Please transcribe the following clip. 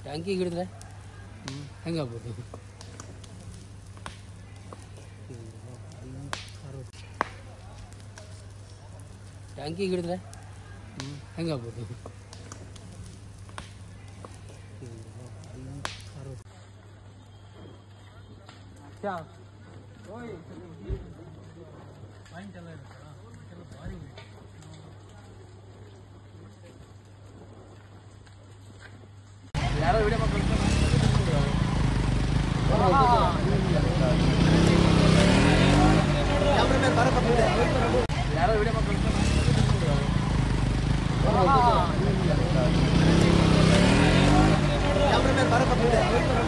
ಟ್ಯಾಂಕಿ ಹಿಡಿದ್ರೆ ಹೆಂಗಾಗ್ಬೋದು ಟ್ಯಾಂಕಿ ಹಿಡಿದ್ರೆ ಹೆಂಗಾಗ್ಬೋದು ಯಾರೋ ವಿಡಿಯೋ ಯಾರೋ ವಿಡಿಯೋ ಕ್ಯಾಮ್ರಾ ಮೇಲೆ ಬರಕ್ಕೆ